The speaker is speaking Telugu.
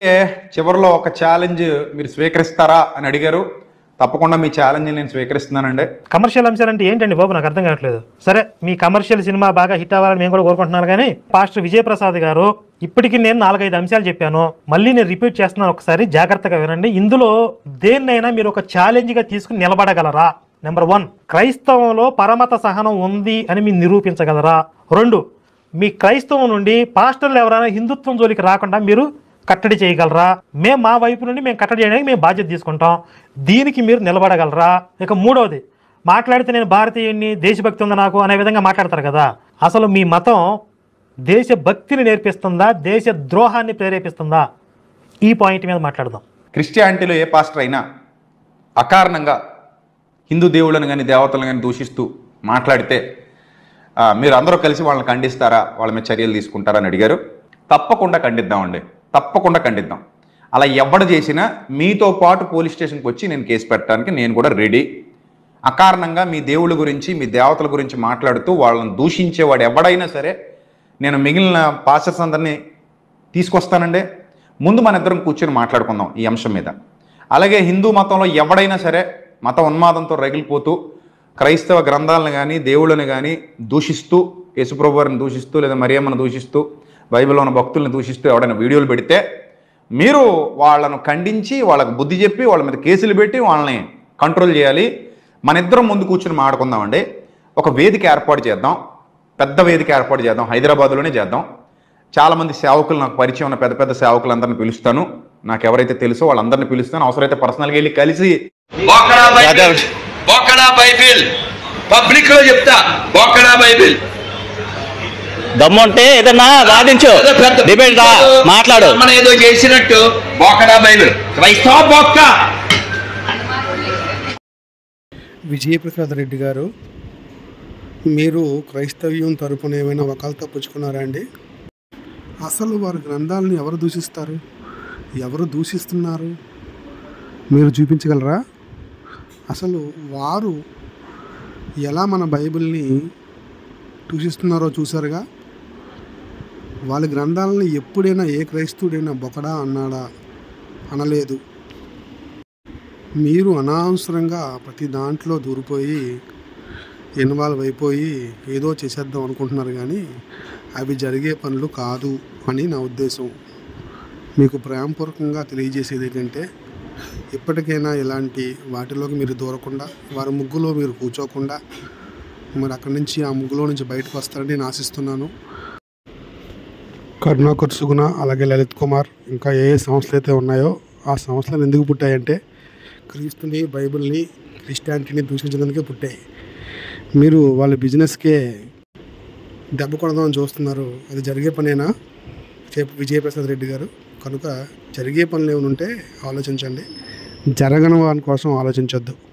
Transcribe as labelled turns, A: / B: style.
A: ఏ, చివరిలో ఒక ఛాలెంజ్ మీరు స్వీకరిస్తారా అని అడిగారు తప్పకుండా మీ ఛాలెంజ్ నేను స్వీకరిస్తున్నానండి
B: కమర్షియల్ అంశాలు అంటే ఏంటండి బాబు నాకు అర్థం కావట్లేదు సరే మీ కమర్షియల్ సినిమా బాగా హిట్ అవ్వాలని మేము కూడా కోరుకుంటున్నాను కానీ పాస్టర్ విజయప్రసాద్ గారు ఇప్పటికి నేను నాలుగైదు అంశాలు చెప్పాను మళ్ళీ నేను రిపీట్ చేస్తున్నాను ఒకసారి జాగ్రత్తగా వినండి ఇందులో దేన్నైనా మీరు ఒక ఛాలెంజ్గా తీసుకుని నిలబడగలరా నెంబర్ వన్ క్రైస్తవంలో పరమత సహనం ఉంది అని మీరు నిరూపించగలరా రెండు మీ క్రైస్తవం నుండి పాస్టర్లు ఎవరైనా హిందుత్వం జోలికి రాకుండా మీరు కట్టడి చేయగలరా మేము మా వైపు నుండి మేము కట్టడి చేయడానికి మేము బాధ్యత తీసుకుంటాం దీనికి మీరు నిలబడగలరా ఇక మూడవది మాట్లాడితే నేను భారతీయుడిని దేశభక్తి ఉంది నాకు అనే విధంగా మాట్లాడతారు కదా అసలు మీ మతం దేశ భక్తిని నేర్పిస్తుందా దేశ ద్రోహాన్ని ప్రేరేపిస్తుందా ఈ పాయింట్ మీద మాట్లాడదాం
A: క్రిస్టియానిటీలో ఏ పాస్టర్ అయినా అకారణంగా హిందూ దేవుళ్ళని కానీ దేవతలను కానీ దూషిస్తూ మాట్లాడితే ఆ, మీరు అందరూ కలిసి వాళ్ళని ఖండిస్తారా వాళ్ళ మీద చర్యలు తీసుకుంటారా అని అడిగారు తప్పకుండా ఖండిద్దామండి తప్పకుండా ఖండిద్దాం అలా ఎవడు చేసినా మీతో పాటు పోలీస్ స్టేషన్కి వచ్చి నేను కేసు పెట్టడానికి నేను కూడా రెడీ అకారణంగా మీ దేవుళ్ళ గురించి మీ దేవతల గురించి మాట్లాడుతూ వాళ్ళని దూషించేవాడు ఎవడైనా సరే నేను మిగిలిన పాస్టర్స్ అందరినీ తీసుకొస్తానండి ముందు మన ఇద్దరం కూర్చొని మాట్లాడుకుందాం ఈ అంశం మీద అలాగే హిందూ మతంలో ఎవడైనా సరే మత ఉన్మాదంతో రగిలిపోతూ క్రైస్తవ గ్రంథాలను కానీ దేవుళ్ళని కానీ దూషిస్తూ యేసుప్రభు వారిని దూషిస్తూ లేదా మరియమ్మను దూషిస్తూ బైబిల్లో ఉన్న భక్తుల్ని దూషిస్తూ ఎవడైనా వీడియోలు పెడితే మీరు వాళ్ళను ఖండించి వాళ్ళకు బుద్ధి చెప్పి వాళ్ళ మీద కేసులు పెట్టి వాళ్ళని కంట్రోల్ చేయాలి మన ఇద్దరం ముందు కూర్చొని మాట్లాడుకుందామండి ఒక వేదిక ఏర్పాటు చేద్దాం పెద్ద వేదిక ఏర్పాటు చేద్దాం హైదరాబాద్లోనే చేద్దాం చాలామంది సేవకులు నాకు పరిచయం ఉన్న పెద్ద పెద్ద సేవకులందరిని పిలుస్తాను నాకు ఎవరైతే తెలుసో వాళ్ళందరినీ పిలుస్తాను అవసరమైతే పర్సనల్గా వెళ్ళి కలిసి
C: బోకడా బైబిల్ బోకడా బైబిల్ పబ్లిక్ లో చెప్తా బోకడా బైబిల్
D: దమ్ముంటే ఏదన్నా వాదించు
C: ఏదో పెద్ద-
D: డిబేట్ రా మాట్లాడు
C: మన ఏదో చేసినట్టు బోకడా బైబిల్ క్రైస్తవ బొక్క
E: విజయప్రసాద్ రెడ్డి గారు మీరు క్రైస్తవ్యం తరపున ఏమైనా వకాలతో పుచ్చుకున్నారా అండి అసలు వారి గ్రంథాలను ఎవరు దూషిస్తారు ఎవరు దూషిస్తున్నారు మీరు చూపించగలరా అసలు వారు ఎలా మన బైబిల్ని దూషిస్తున్నారో చూసారుగా వాళ్ళ గ్రంథాలను ఎప్పుడైనా ఏ క్రైస్తవుడైనా బొకడా అన్నాడా అనలేదు మీరు అనవసరంగా ప్రతి దాంట్లో దూరిపోయి ఇన్వాల్వ్ అయిపోయి ఏదో చేసేద్దాం అనుకుంటున్నారు కానీ అవి జరిగే పనులు కాదు అని నా ఉద్దేశం మీకు ప్రేమపూర్వకంగా తెలియజేసేది ఏంటంటే ఇప్పటికైనా ఇలాంటి వాటిలోకి మీరు దూరకుండా వారి ముగ్గులో మీరు కూర్చోకుండా మరి అక్కడి నుంచి ఆ ముగ్గులో నుంచి బయటకు వస్తారని నేను ఆశిస్తున్నాను కరుణాకర్ సుగుణ అలాగే లలిత్ కుమార్ ఇంకా ఏ ఏ సంస్థలు అయితే ఉన్నాయో ఆ సంస్థలు ఎందుకు పుట్టాయంటే క్రీస్తుని బైబిల్ని క్రిస్టియానిటీని దూషించడానికే పుట్టాయి మీరు వాళ్ళ బిజినెస్కే దెబ్బ కొడదామని చూస్తున్నారు అది జరిగే పనేనా చెప్పు విజయప్రసాద్ రెడ్డి గారు కనుక జరిగే పనులు ఏమైనా ఉంటే ఆలోచించండి జరగని వాని కోసం ఆలోచించొద్దు